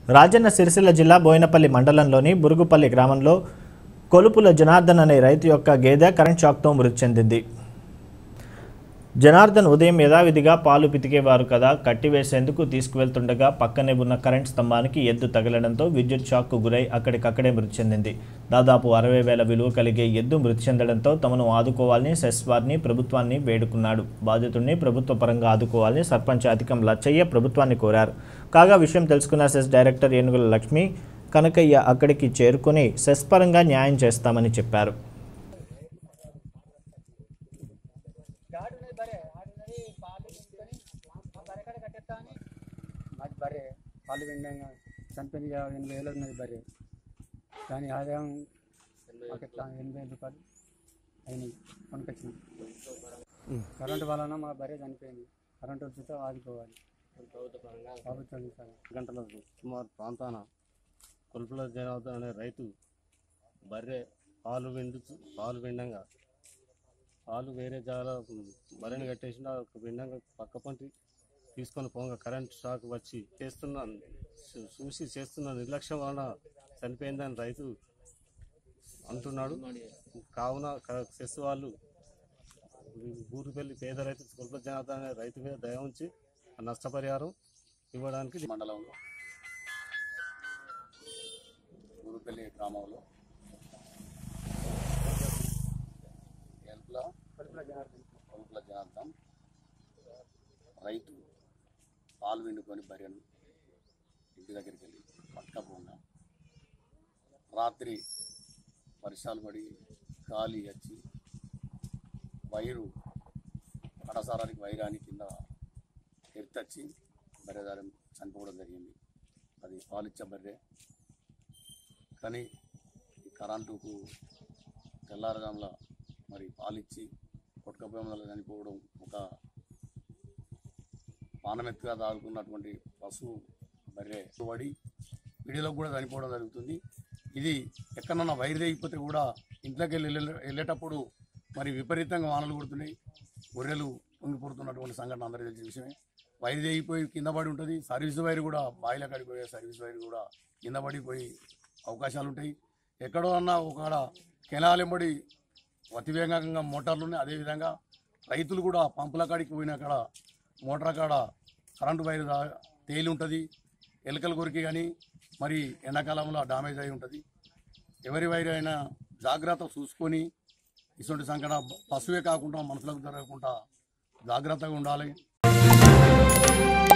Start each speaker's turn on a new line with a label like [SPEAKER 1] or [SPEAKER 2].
[SPEAKER 1] రాజన్న సిరిసిల్ల జిల్లా బోయినపల్లి మండలంలోని బురుగుపల్లి గ్రామంలో కొలుపుల జనార్దన్ అనే రైతు యొక్క గేదె కరెంట్ షాక్తో మృతి చెందింది జనార్దన్ ఉదయం యథావిధిగా పాలు పితికేవారు కదా కట్టివేసేందుకు తీసుకువెళ్తుండగా పక్కనే ఉన్న కరెంట్ స్తంభానికి ఎద్దు తగలడంతో విద్యుత్ షాక్కు గురై అక్కడికక్కడే మృతి చెందింది దాదాపు అరవై వేల విలువ కలిగే ఎద్దు మృతి చెందడంతో తమను ఆదుకోవాలని సెస్ వారిని ప్రభుత్వాన్ని వేడుకున్నాడు బాధితుడిని ప్రభుత్వ పరంగా ఆదుకోవాలని సర్పంచ్ అధికం లచ్చయ్య ప్రభుత్వాన్ని కోరారు కాగా విషయం తెలుసుకున్న సెస్ డైరెక్టర్ ఏనుగుల లక్ష్మి కనకయ్య అక్కడికి చేరుకుని సెస్ పరంగా న్యాయం చేస్తామని చెప్పారు
[SPEAKER 2] ఘాటు ఉన్నది బరే ఆడు ఉన్నది పాలు నింపుకొని ఆ బరే కాడ కట్టేస్తా అని మాది బరే పాలు విండంగా చనిపోయింది యాభై ఎనభై వేలు ఉన్నది బరే దాని ఆదాయం మాకు ఎట్లా ఎనభై ఐదు రూపాయలు అయినాయి కొనుకొచ్చింది కరెంటు వలన మా బరే చనిపోయింది కరెంటు వచ్చితే ఆదుకోవాలి ప్రభుత్వం ఇస్తాను
[SPEAKER 3] గంటల సుమారు ప్రాంతాన కొలుపుల జనార్దన్ అనే రైతు బర్రె పాలు విండు పాలు విండంగా పాలు వేరే జాల బర్రెని కట్టేసిన ఒక విండంగా పక్క పంటి తీసుకొని పోగా కరెంట్ షాక్ వచ్చి చేస్తున్న చూ- చూసి చేస్తున్న నిర్లక్ష్యం వలన చనిపోయిందని రైతు అంటున్నాడు కావున క- సెస్ వాళ్ళు ఊరు వెళ్ళి పేద రైతు కొలుపుల జనార్దన్ అనే రైతు మీద దయ ఉంచి ఆ నష్టపరిహారం ఇవ్వడానికి
[SPEAKER 4] మండలంలో ఊరుపల్లి గ్రామంలో ఎల్పుల కొలుపుల జనార్దన్ రైతు పాలు విండుకొని బర్రెను ఇంటి దగ్గరికి వెళ్ళి పట్టకపోగా రాత్రి వర్షాలు పడి గాలి వచ్చి వైరు కడసారానికి వైరాని కింద ఎర్తచ్చి బర్రెదారం చనిపోవడం జరిగింది అది పాలిచ్చే బర్రె కానీ ఈ కరెంటుకు తెల్లారజాముల మరి పాలిచ్చి కొట్టుకపోవడం చనిపోవడం ఒక పానమెత్తుగా దాదుకున్నటువంటి పశువు బర్రె పడి పిడిలో కూడా చనిపోవడం జరుగుతుంది ఇది ఎక్కడన్నా వైరు తెగిపోతే కూడా ఇంట్లోకి వెళ్ళి వెళ్ళే- వెళ్ళేటప్పుడు మరి విపరీతంగా వానలు కొడుతున్నాయి గొర్రెలు పొంగిపోతున్నటువంటి సంఘటన అందరికీ తెలిసిన విషయమే వైరు తెగిపోయి కింద పడి ఉంటుంది సర్వీస్ వైర్ కూడా బాయిల కాడికి పోయే సర్వీస్ వైర్ కూడా కింద పడిపోయి అవకాశాలు ఉంటాయి ఎక్కడో అన్నా ఒక కెనాలెంబడి అతివేగంగా మోటార్లు ఉన్నాయి అదేవిధంగా రైతులు కూడా పంపుల కాడికి పోయిన కాడ మోటార్ కాడ కరెంటు వైర్ దా- తేలి ఉంటుంది ఎలకలు కొరికి కానీ మరి ఎండాకాలంలో డామేజ్ అయి ఉంటుంది ఎవరి వైర్ అయినా జాగ్రత్త చూసుకొని ఇటువంటి సంకట పశువే కాకుండా మనుషులకు జరగకుండా జాగ్రత్తగా ఉండాలి